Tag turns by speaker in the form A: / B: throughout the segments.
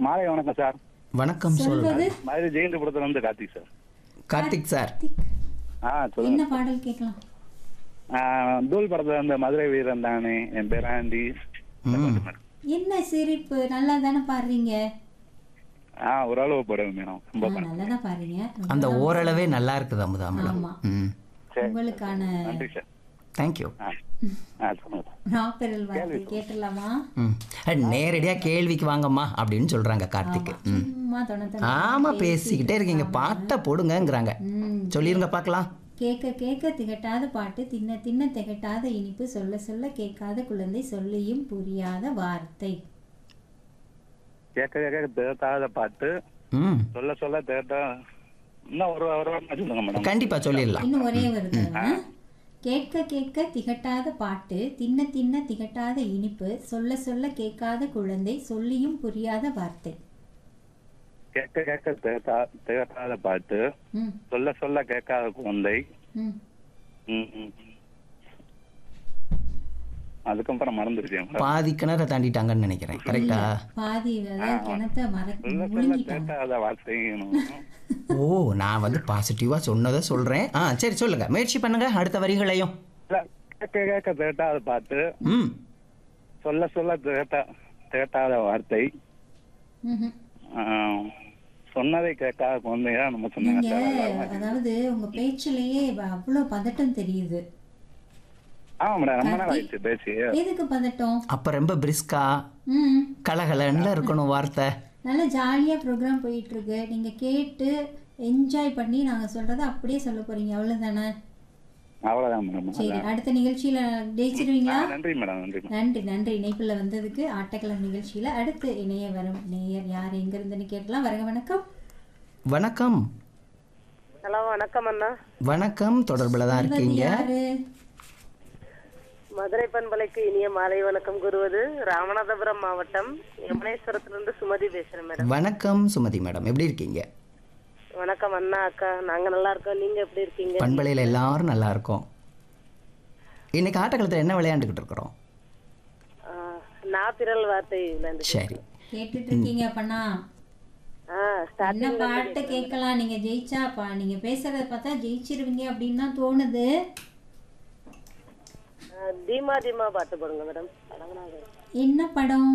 A: மாலை வணக்கம் சார்
B: வணக்கம் சொல்
C: சொல்வது
A: மதுரை ஜெயந்திபுரத்துல இருந்து கார்த்திக் சார்
B: கார்த்திக் சார்
C: திக்.
A: ஆ சொல்லுங்க
C: என்ன பாடல் கேட்கலாம்
A: ஆ, தூள் படத்துல இந்த மதுரை வீரன் தானே என் பேர் ஆண்டி
B: ம்
C: என்ன சிரிப்பு நல்லா தானே பாடுறீங்க
A: ஆ ஓரளவு போடுவேன் மேடம் ரொம்ப
C: ஆ, நல்லா தான் பாடுறீங்க ரொம்ப
B: அந்த ஓரளவே நல்லா இருக்குது அமுதா மேடம்
C: ஆமா.
B: ம்
C: உங்களுக்கான
A: நன்றி சார்
B: தேங்க்யூ
A: ஆ ஆ சொல்லுங்க சார்
C: நாப்பெரல் வார்த்தை கேட்டலாமா
B: ம் நேரடியாக கேள்விக்கு வாங்கம்மா அப்படின்னு சொல்கிறாங்க கார்த்திக் ம்
C: சும்மா தொண்ணூத்தி
B: ஆமாம் பேசிக்கிட்டே இருக்கீங்க பாட்டை போடுங்கங்கிறாங்க
C: ம்
B: சொல்லிருங்க பார்க்கலாம்
C: கேட்க கேட்க திகட்டாத பாட்டு தின்ன தின்ன திகட்டாத இனிப்பு சொல்ல சொல்ல கேட்காத குழந்தை சொல்லியும் புரியாத வார்த்தை
A: கேட்க கேட்க தேட்டாத பாட்டு
B: ம்
A: சொல்ல சொல்ல தேட்டா இன்னும் ஒரு ஒரு வாரம் சொல்லுங்க மேடம்
B: கண்டிப்பாக சொல்லிடலாம்
C: இன்னும் ஒரே ஒரு தடவை கேட்க கேட்க திகட்டாத பாட்டு தின்ன தின்ன திகட்டாத இனிப்பு சொல்ல சொல்ல கேட்காத குழந்தை சொல்லியும் புரியாத வார்த்தை
A: கேட்க கேட்க தேட்டா தேட்டாத பாட்டு
C: ம்
A: சொல்ல சொல்ல கேட்காத குழந்தை
C: ம்
A: ம், ம். அதுக்கப்புறம் மறந்துருச்சேன் மேடம்
B: பாதி கிணறை தாண்டிட்டாங்கன்னு நினைக்கிறேன் கரெக்டா
C: பாதி அதாவது கிணத்த மற
A: சொல்ல சொல்ல
C: முழுங்கிட்டாங்க
A: கேட்காத வார்த்தை
B: ஓ நான் வந்து பாசிட்டிவாக சொன்னதை சொல்கிறேன் ஆ சரி சொல்லுங்க முயற்சி பண்ணுங்க அடுத்த வரிகளையும்
A: இல்ல, கேட்க கேட்க தேட்டாத பாட்டு
B: ம்
A: சொல்ல சொல்ல தேட்டா தேட்டாத வார்த்தை
C: ம்ஹும்.
A: ஆஹ், சொன்னதை கேட்காத குழந்தையா நம்ம சொன்னாங்க
C: நீங்க
A: சார் அது வர மாட்டேங்குது.
C: அதாவது உங்க பேச்சிலேயே அவ்வளவு பதட்டம் தெரியுது
A: ஆமா மேடம் ரொம்ப நாள் ஆயிடுச்சு பேசி
C: எதுக்கு பதட்டம்
B: அப்போ ரொம்ப பிரிஸ்கா
C: ம்
B: கலகலன்னு இருக்கணும் வார்த்தை
C: நல்லா ஜாலியாக ப்ரோக்ராம் போயிட்டு இருக்கு நீங்க கேட்டு என்ஜாய் பண்ணி நாங்க சொல்றதை அப்படியே சொல்ல போறீங்க அவ்வளவுதானே
A: அவ்வளவுதான் மேடம்
C: சரி அடுத்த நிகழ்ச்சியில ஜெயிச்சிருவீங்களா
A: நன்றி மேடம் நன்றி மேடம்
C: நன்றி நன்றி இணைப்புல வந்ததுக்கு ஆட்டக்கிழமை நிகழ்ச்சியில அடுத்து இணைய வரும் நேயர் யார் எங்க இருந்துன்னு கேட்கலாம் வரங்க வணக்கம்
B: வணக்கம்
D: ஹலோ வணக்கம் அண்ணா
B: வணக்கம் தொடர்பில் தான்
C: சொல்வது
B: இருக்கீங்க
C: யாரு
D: மதுரை பண்பலைக்கு இனிய மாலை வணக்கம் கூறுவது ராமநாதபுரம் மாவட்டம் யமுனேஸ்வரத்திலிருந்து சுமதி பேசுறேன் மேடம்
B: வணக்கம் சுமதி மேடம் எப்படி இருக்கீங்க
D: வணக்கம் அண்ணா அக்கா நாங்க நல்லா இருக்கோம் நீங்க எப்படி இருக்கீங்க
B: பண்பலையில் எல்லாரும் நல்லா இருக்கோம் இன்னைக்கு ஆட்டக்காலத்தில் என்ன விளையாண்டுக்கிட்டு இருக்கிறோம்
D: ஆஹ், நாப்பிரல் வார்த்தை விளையாண்டு
B: சரி
C: கேட்டுட்டு இருக்கீங்க பண்ணா
D: ஆ ஸ்டார்ட்
C: என்ன பாட்டு கேட்கலாம் நீங்க ஜெயிச்சா பா நீங்க பேசுறத பார்த்தா ஜெயிச்சிருவீங்க அப்படின்னு தான் தோணுது
D: தீமா தீமா பாட்டு போடுங்க மேடம்
C: என்ன படம்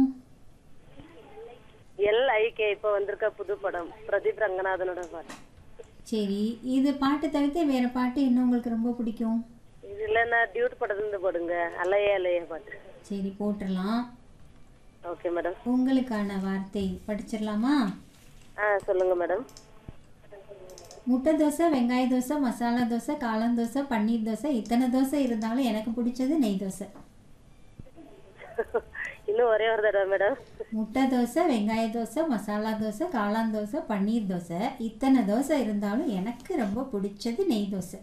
D: எல் ஐகே இப்ப வந்திருக்க புது படம் பிரதீப் ரங்கநாதனோட பாட்டு
C: சரி இது பாட்டு தவிர்த்து வேற பாட்டு என்ன உங்களுக்கு ரொம்ப பிடிக்கும்
D: இது இல்லைன்னா டியூட் படத்துல இருந்து போடுங்க அலையே அலையே பாட்டு
C: சரி போட்டுடலாம்
D: ஓகே மேடம்
C: உங்களுக்கான வார்த்தை படிச்சிடலாமா
D: ஆ சொல்லுங்க மேடம்
C: முட்டை தோசை வெங்காய தோசை மசாலா தோசை காளான் தோசை பன்னீர் தோசை இத்தனை தோசை இருந்தாலும் எனக்கு பிடிச்சது நெய் தோசை
D: இன்னும் ஒரே ஒரு தடவை மேடம்
C: முட்டை தோசை வெங்காய தோசை மசாலா தோசை காளான் தோசை பன்னீர் தோசை இத்தனை தோசை இருந்தாலும் எனக்கு ரொம்ப பிடிச்சது நெய் தோசை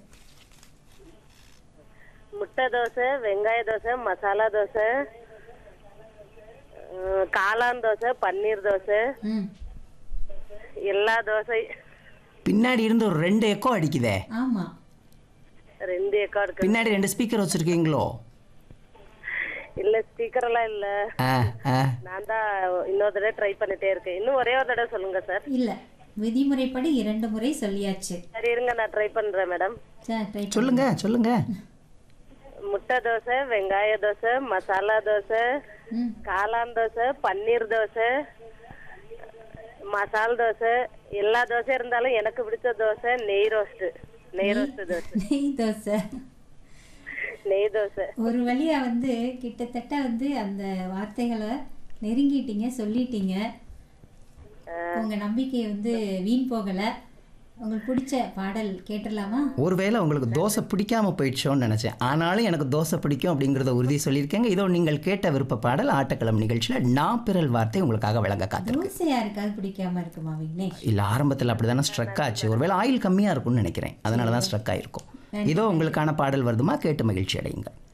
D: முட்டை தோசை வெங்காய தோசை மசாலா தோசை அஹ், காளான் தோசை பன்னீர் தோசை
C: ம்
D: எல்லா தோசை
B: பின்னாடி இருந்து ஒரு ரெண்டு எக்கோ அடிக்குதே
C: ஆமாம்
D: ரெண்டு ஏக்கா இருக்கு
B: பின்னாடி ரெண்டு ஸ்பீக்கர் வச்சிருக்கீங்களோ
D: இல்ல ஸ்பீக்கர் எல்லாம் இல்ல
B: ஆ ஆ
D: நான் தான் இன்னொரு தடவை ட்ரை பண்ணிட்டே இருக்கேன் இன்னும் ஒரே ஒரு தடவை சொல்லுங்க சார்
C: இல்லை விதிமுறைப்படி இரண்டு முறை சொல்லியாச்சு
D: சரி இருங்க நான் ட்ரை பண்றேன் மேடம்
C: சரி ட்ரை
B: சொல்லுங்க சொல்லுங்க
D: முட்டை தோசை வெங்காய தோசை மசாலா தோசை
C: ம்
D: காளான் தோசை பன்னீர் தோசை மசால் தோசை எல்லா தோசை இருந்தாலும் எனக்கு பிடிச்ச தோசை நெய் ரோஸ்ட் நெய் ரோஸ்ட் தோசை
C: நெய் தோசை
D: நெய் தோசை
C: ஒரு வழியா வந்து கிட்டத்தட்ட வந்து அந்த வார்த்தைகளை நெருங்கிட்டீங்க சொல்லிட்டீங்க உங்க நம்பிக்கை வந்து வீண் போகல உங்களுக்கு பிடிச்ச பாடல் கேட்டுடலாமா
B: ஒருவேளை உங்களுக்கு தோசை பிடிக்காம போயிடுச்சோன்னு நினச்சேன் ஆனாலும் எனக்கு தோசை பிடிக்கும் அப்படிங்கிறத உறுதி சொல்லியிருக்கேங்க இதோ நீங்கள் கேட்ட விருப்ப பாடல் ஆட்டக்கிழமை நிகழ்ச்சியில் நான் பிறல் வார்த்தை உங்களுக்காக வழங்க காத்திருக்கு
C: தோசை யாருக்காவது பிடிக்காம இருக்குமா விக்னேஷ்
B: இல்லை ஆரம்பத்தில் அப்படி தானே ஸ்ட்ரக் ஆச்சு ஒருவேளை ஆயில் கம்மியாக இருக்கும்னு நினைக்கிறேன் அதனால தான் ஸ்ட்ரக் ஆகிருக்கும் இதோ உங்களுக்கான பாடல் வருதுமா கேட்டு மகிழ்ச்சி அடையுங்கள்